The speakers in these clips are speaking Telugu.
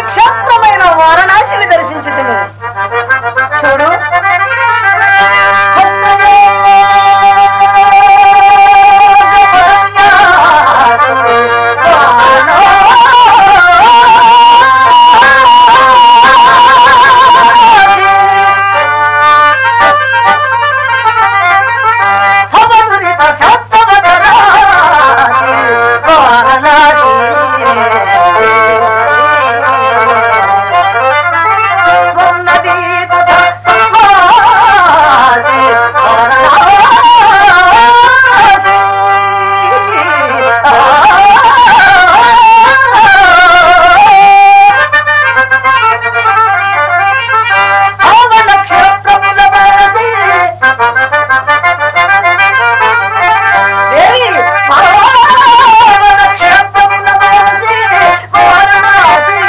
క్షేత్రమైన వారణాసిని దర్శించుతుము చూడు దేవి పావన క్షేత్రముల వాసి వారణాసి.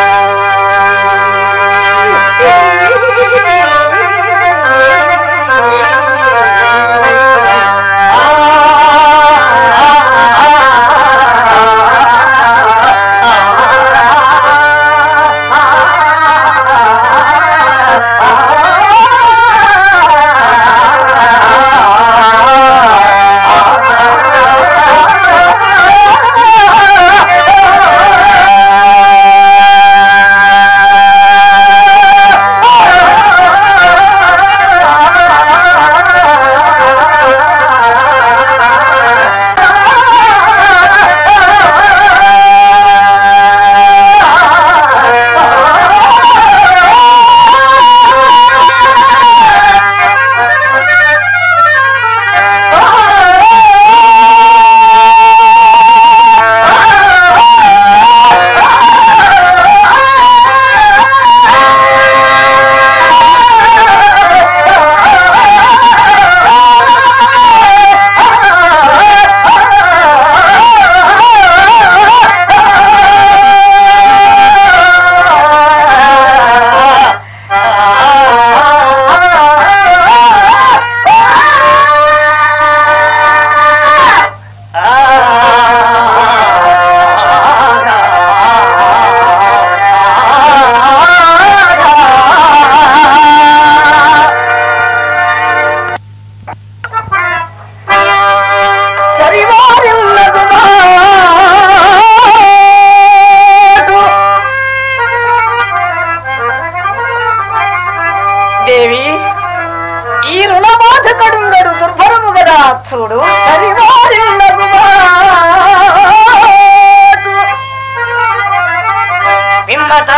సరివారిల్లదు నాటు. దేవి ఈ రుణబాధ కడుంగడు దుర్భరము గదా చూడు సరివారిల్లదు నాటు. పిమ్మట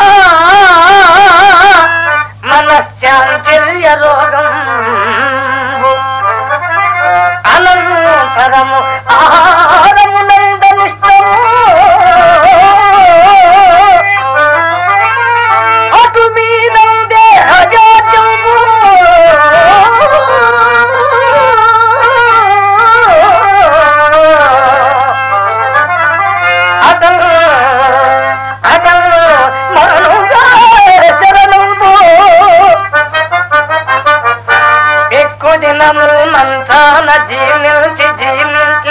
మనశ్చాంచల్య రోగం అనంతరము ఆహారము నందనిష్టము అటు మీద దేహజాత్యము అతను అతను మరణుగా శరణము ఎక్కువ దినములు మంచాన జీర్ణించి జీర్ణించి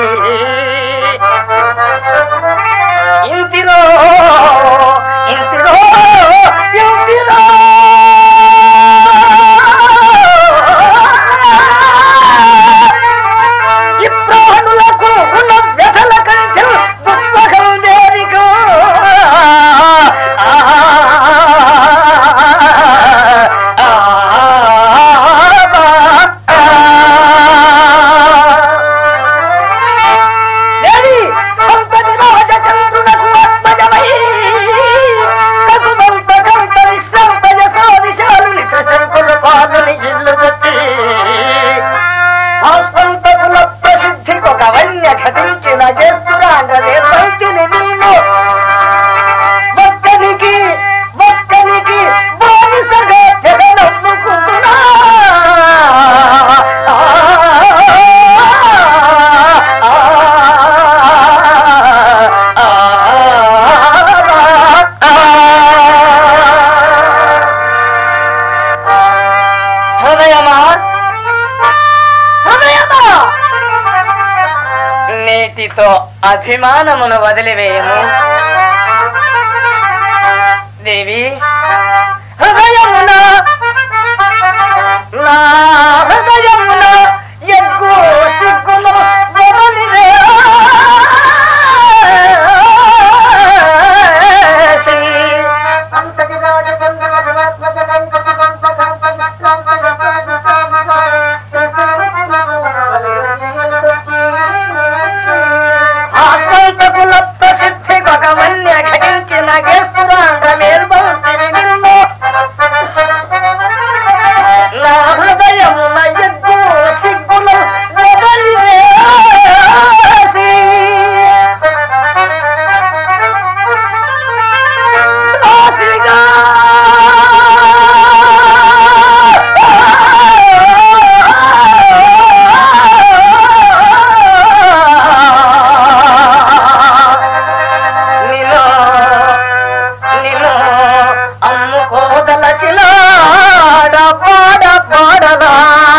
ఇంటిలో ఇంటిలో ఇంటిలో ఈ ప్రాణులకు ఉన్న వ్యధల కంచెం దుస్సహం దేనికో దేవి అంతటి రాజచంద్రునకు ఆత్మజమై కగుమంత కంత విశ్రాంత యశోదిశాలుని త్రిశంకులు పాలుని ఇల్లు గట్టి ఆస్వంతకుల ప్రసిద్ధికి ఒక వన్య ఘటించిన చేస్తురాంగనే సైతిని నిన్ను ఒక్కనికి ఒక్కనికి బానిసగా జగనమ్ముకుంటున్నా ఆ, ఆ, ఆ, ఆ. హృదయమా హృదయమా నేటితో అభిమానమును వదిలివేయము దేవి హృదయమున నా హృదయమున ఎగ్గు సిగ్గులు మొదలివే అంతటి రాజచంద్ర మధురాత్మజ కంకట కంత కంత ఆశ్వంతకుల ప్రసిద్ధి భగవన్య ఘటించిన గేస్తురాంత మేల్బంతిని నిన్ను నా హృదయమున ఎగ్గు సిగ్గులు వదిలివేసి దాసిగా నిన్ను నిన్ను అమ్ముకోదలచిన పాడ పాడలా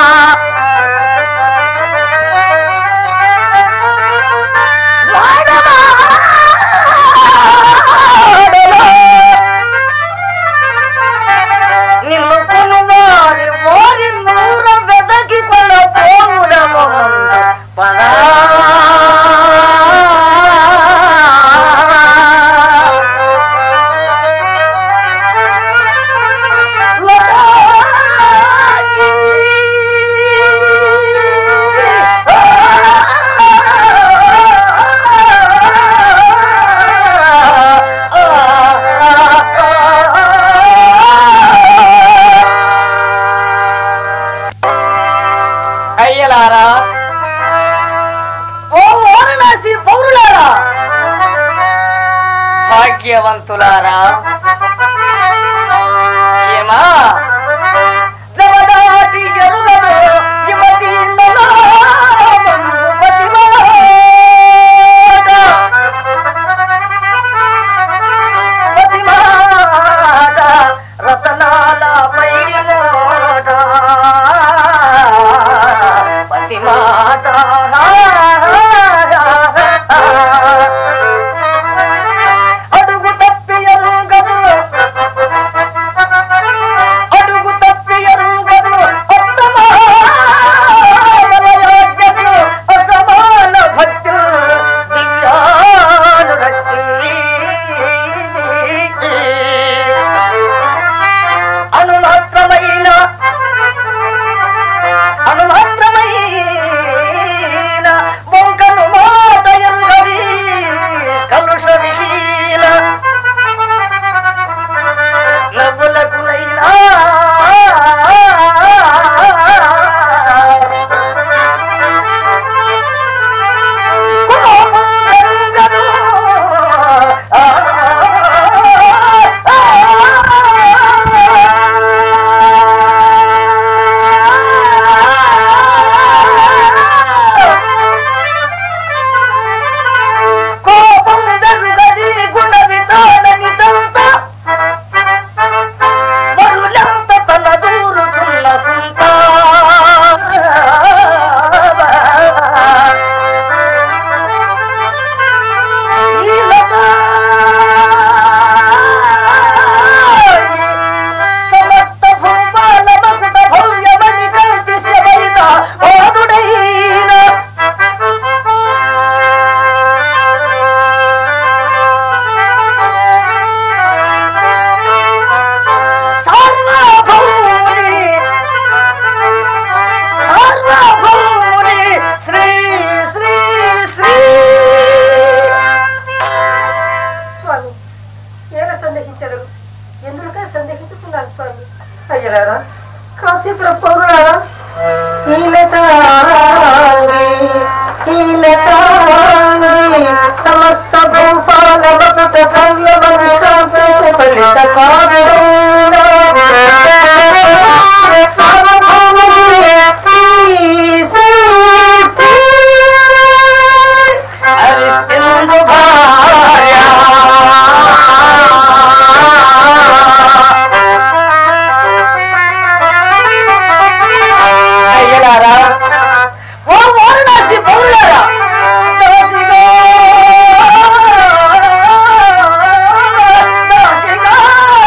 నిన్ను కొనువారి వారి నూర వెదకి కొన పోవుదము పరా అయ్యలారా ఓ వారణాసి పౌరులారా భాగ్యవంతులారా ఏమా జవదాటి ఎరుగదు యువతి రతనాల పైడి మోట పతి మాట అడుగు తప్పి ఎరుగదు అడుగు తప్పి ఎరుగదు ఉత్తమాలయాజ్ఞకు అసమాన భక్తి దివ్యానురక్తి అనుమాత్రమైన అనుమాత్రమైన బొంకను మాట ఎంగది కలుష విహీన నవ్వులకునైనా కోపం పెరుగదు. కోపం పెరుగది గుణ విధానని దంత వరులంత తన దూరుతున్న సుంత సమస్త భూపాల మకుట భవ్యమణి కంటి శివైత పాదుడైన సార్వభౌముని సార్వభౌముని శ్రీ శ్రీ శ్రీ స్వామి ఎలా సందేహించడు ఎందుకై సందేహించుకున్నారు స్వామి అయ్యలారా కాశీపుర పౌరులారా సమస్త భూపాల మకుట భవ్యమణి కాంతి ఫలిత హరిశ్చంద్ర భార్య అయ్యలారా ఓ వారణాసి పౌరులారా దాసిగా దాసిగా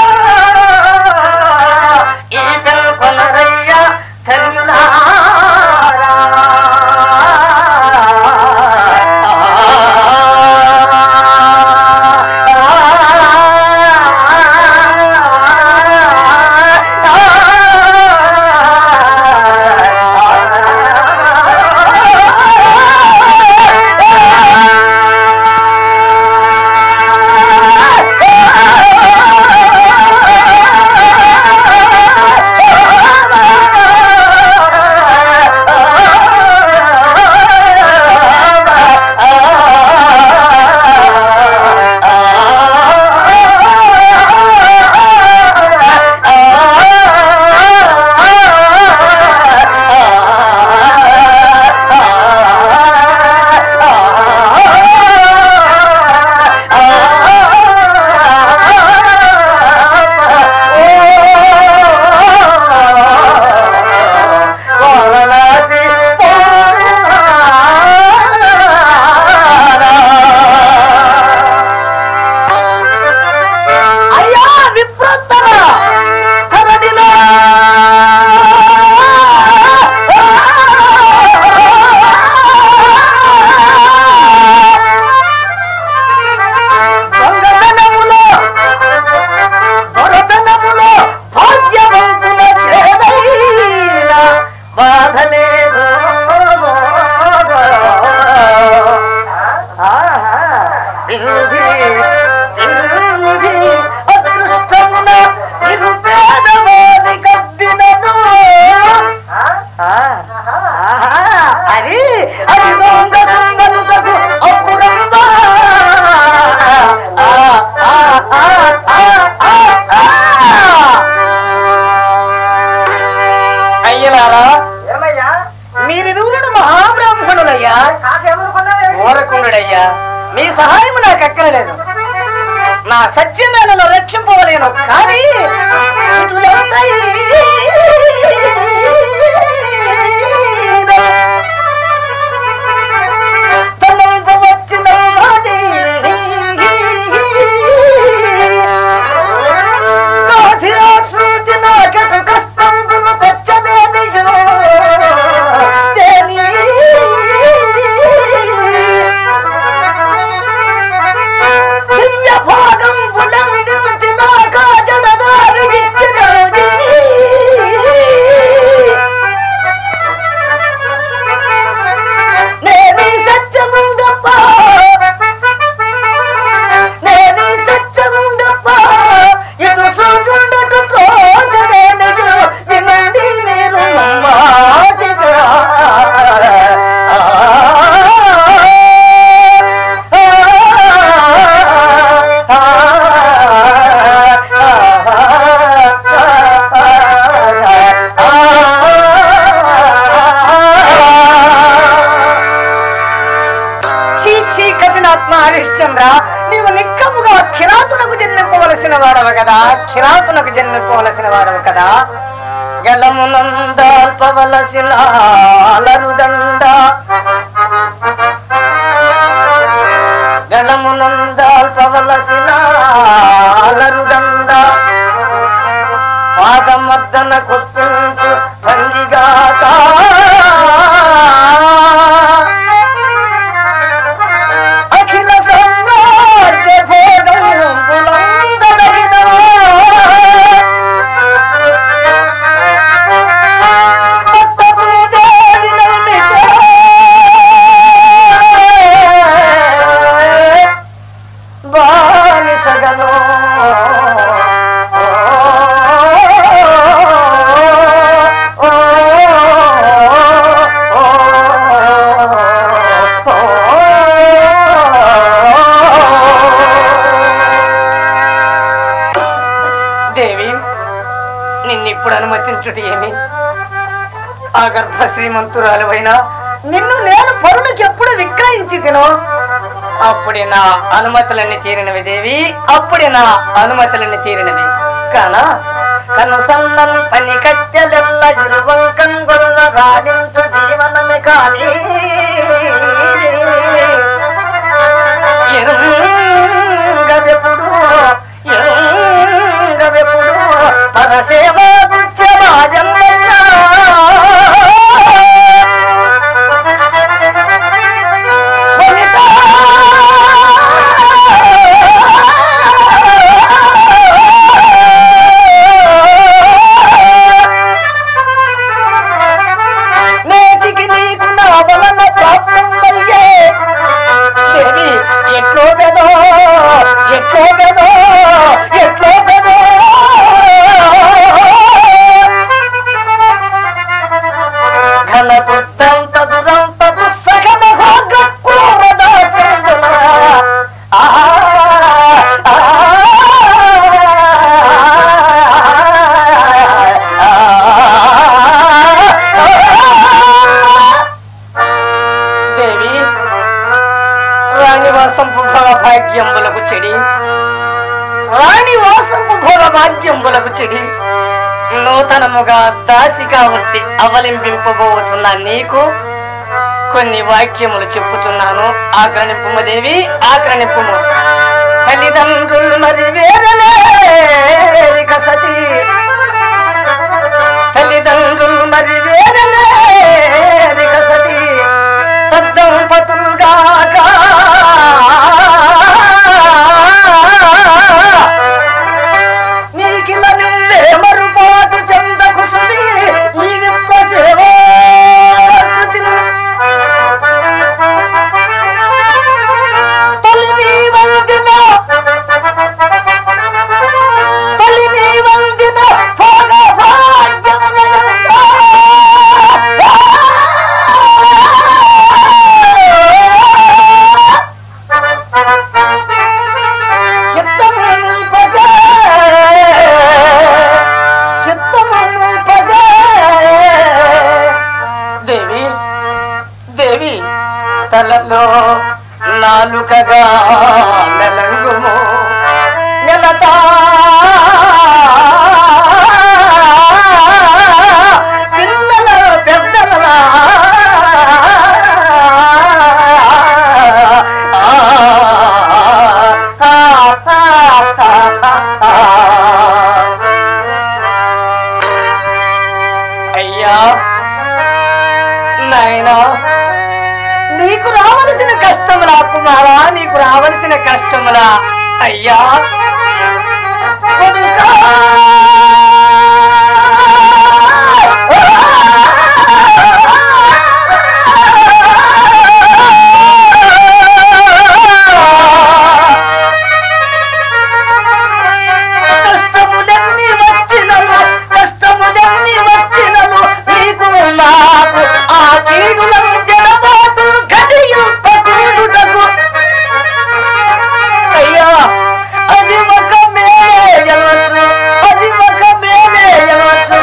నిధి నిధి అదృష్టమున నిరుపేదవాది కప్పినను ఆ? ఆహా. అది అది దొంగ సంగనుటకు అప్పురంబా ఆ, ఆ, ఆ, ఆ, ఆ, ఆ. అయ్యలారా ఏమయ్యా మీరిరువురుడు మహాబ్రాహ్మణులయ్యా కాకేమనుకున్నావేంటి? ఓరకుండుడయ్యా మీ సహాయం నాకు అక్కరలేదు నా సత్యమేనను రక్షింపవలేను కానీ ఇటులంతై తనకు వచ్చిన వాడి కాచిరా శృతి నాకెటు కష్టంబులు తెచ్చనేనియో దేవి దివ్య భాగం పులండించి నాకా జడదారిగిచ్చినది నేని సత్యము తప్ప నేని సత్యము తప్ప ఇటు సూర్యుడకు తోచలేనిడు వినండి మీరు మాటిగా చీ చీ కఠినాత్మ హరిశ్చంద్ర నీవు నిక్కముగా కిరాతునకు జన్మింపవలసిన వాడవు కదా కిరాతునకు జన్మింపవలసిన వాడవు కదా గలమునందాల్పవలసిన అలరుదండ గలమునందాల్పవలసిన అలరుదండ పాదమర్దన కొప్పించు భంగిగాక అఖిల సామ్రాజ్య భోగం బులందడగిన బానిసగను దేవి నిన్నిప్పుడు అనుమతించుట ఏమి ఆ గర్భ శ్రీమంతురాలువైనా నిన్ను నేను పరులకు ఎప్పుడు విక్రయించి తిను అప్పుడే నా అనుమతులన్నీ తీరినవి దేవి అప్పుడే నా అనుమతులన్నీ తీరినవి కానా కను సన్నం పని కట్టెలెల్ల ఇరువంకం గొల్ల రాణించు జీవనమే కానీ ఎరుంగవెప్పుడు ఎరుంగవెప్పుడు పరసేవ నేటికి నీకు నా వలన ప్రాప్తం అయ్యే దేవి ఎట్లో పెదో ఎట్లో పెదో ఎట్లో పెదో ఘన బుద్ధం తదురం తదు సగన హోగ క్రూర దాసంగుల ఆ దేవి రాణివాసంపు భోగ భాగ్యంబులకు చెడి రాణివాసంపు భోగ భాగ్యంబులకు చెడి నూతనముగా దాసిగా వృత్తి అవలంబింపబోతున్న నీకు కొన్ని వాక్యములు చెప్పుతున్నాను ఆక్రనింపుము దేవి ఆక్రనింపుము తల్లిదండ్రులు మరి వేరలేరిక సతీ తల్లిదండ్రులు మరి వేరలేరిక సతీ తద్దంపతులుగాక నీకిల నువ్వే మరుపాటు చెందకు సుడి ఈ విప్ర సేవాకృతిని తల్లి వల్ల నాలుకగా మెలంగుము నెలతా పిల్లల పెద్దల అయ్యా నాయనా నీకు రావలసిన కష్టములా కుమారా నీకు రావలసిన కష్టములా అయ్యా కొడుకా! కష్టములన్నీ వచ్చినను కష్టములన్నీ వచ్చినను నీకు నాకు ఆ కీడులను జనబాటు గడియుటకు అయ్యా అది ఒక మేయవచ్చు అది ఒక మేయవచ్చు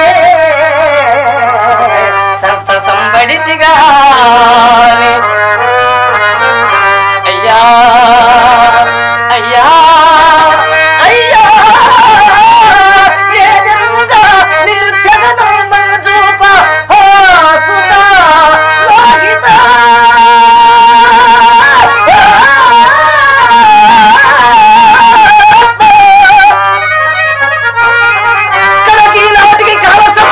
సంత సంబడితిగా అయ్యా అయ్యా అయ్యా ఏదెరుగా నిన్ను జగదమ్మను చూప ఓ సుతా లోహితా కలకి నాటికి కాలసం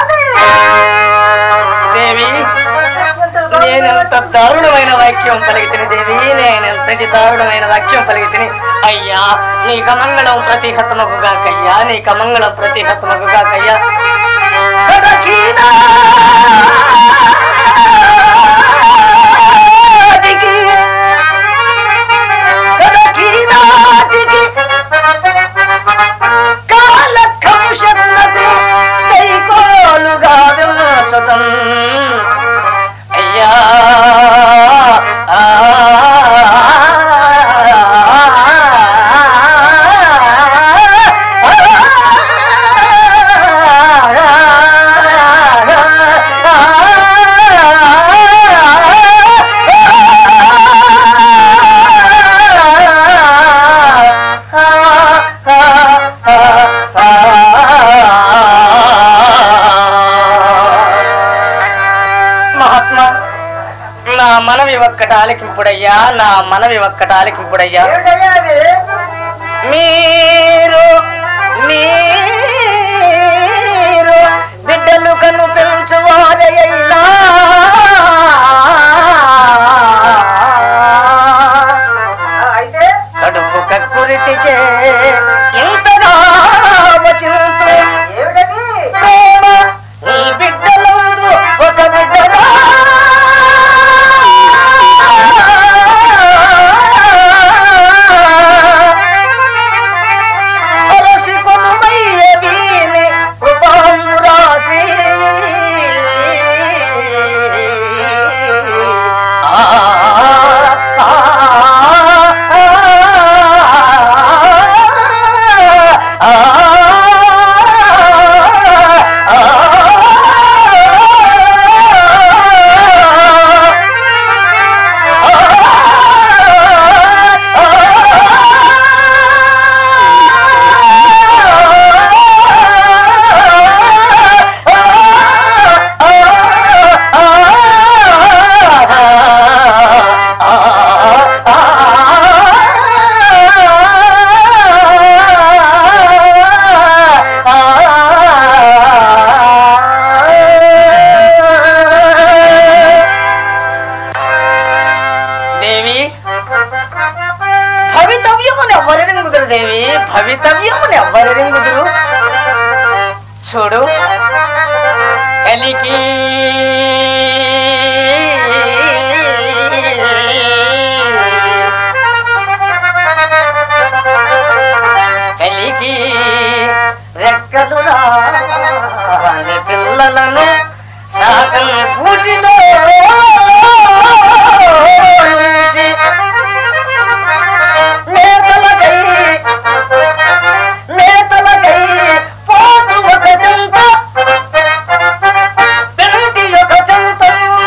దేవి నేనెంత దారుణమైన వాక్యం పలికితిని దేవి నేనెంతటి దారుణమైన వాక్యం పలికితిని అయ్యా నీ కమంగళం ప్రతిహతమగుగాకయ్యా నీ కమంగళం ప్రతిహతమగుగాకయ్యా కడకీనా నాటికి, కడకీనాటికి కాల కంశమునకు కైకోలుగా విమోచతం అయ్యా ఆ, మహాత్మా నా మనవి ఒక్కట ఆలకింపుడయ్యా నా మనవి ఒక్కట ఆలకింపుడయ్యా ఏమిటయ్యా అది మీరు మీరు బిడ్డలు కను పెంచువారైనా ఆ, అయితే కడుపు కక్కురితి చే ఇంతగా వచింతు ఏమిటది ప్రేమ నీ బిడ్డలందు ఒక బిడ్డగా అలసి కొనుమయ్య వీని కృపాంబు రాసి ఆ ఆ దేవి భవితవ్యమును ఎవ్వరెరింగుదురు దేవి భవితవ్యమును ఎవ్వరెరింగుదురు చూడు కలికి కలికి రెక్కలు రాని పిల్లలను సాకం పూటిలో నుంచి మేతలకై మేతలకై పోతు ఒక చెంత పెంటి ఒక చెంత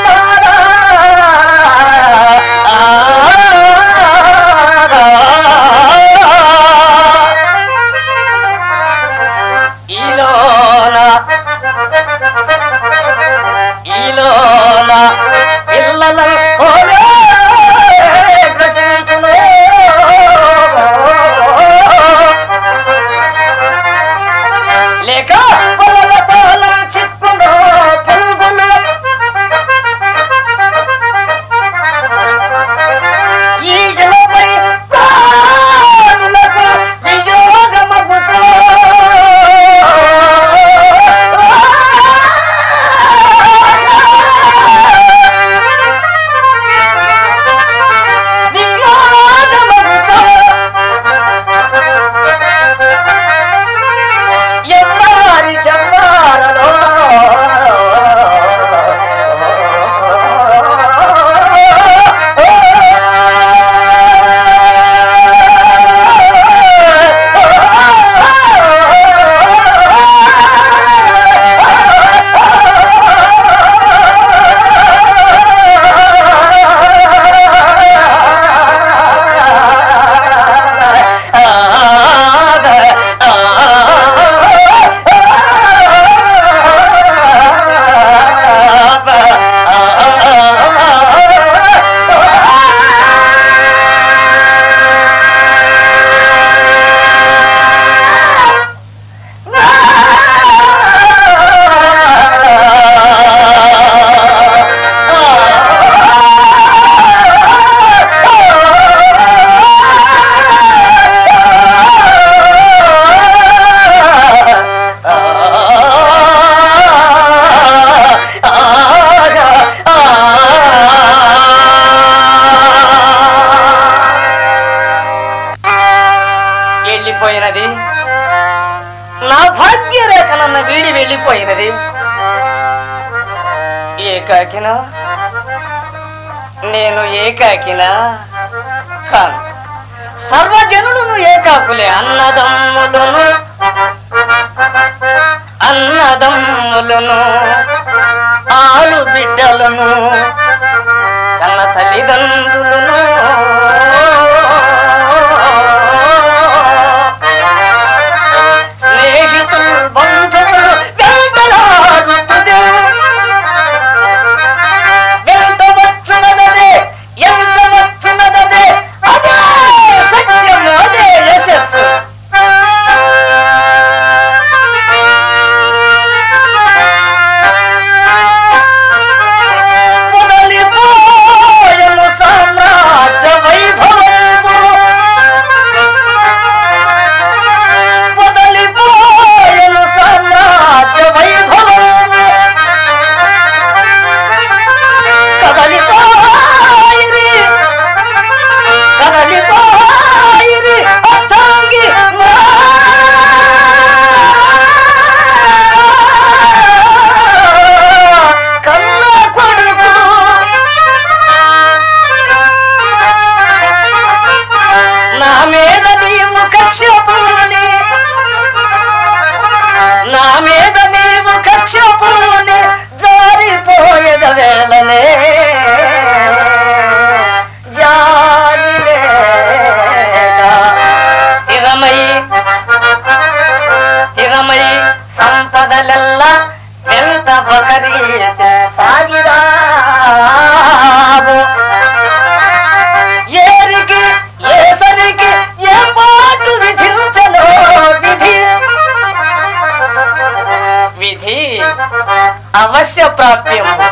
వెళ్ళిపోయినది నా భాగ్యరేఖ నన్ను వీడి వెళ్ళిపోయినది ఏకాకినా నేను ఏకాకినా కాను సర్వజనులను ఏకాకులే అన్నదమ్ములను అన్నదమ్ములను ఆలు బిడ్డలను కన్న తల్లిదండ్రులను స్నేహితులు బంధువులు వెంటలాడుతుదే ఎంత వచ్చునదే ఎంత వచ్చునదే అదే సత్యము అదే యశస్సు మొదలిపోయెను సామ్రాజ్య వైభవము. మొదలిపోయెను సామ్రాజ్య వైభవము. కదలిపోయిరి కదలిపోయిరి అర్థంగి కన్న కొడుకు నా మీద నీవు కక్ష పూని నా మీద నీవు కక్ష పూని జారిపోయేద వేళనే జారి లేక ఇరమై ఇరమై సంపదలెల్ల ఎంత ఒకరి సాగిరావు ఏరికి ఏసరికి ఏ పాటు విధించలో విధి విధి అవశ్య ప్రాప్యము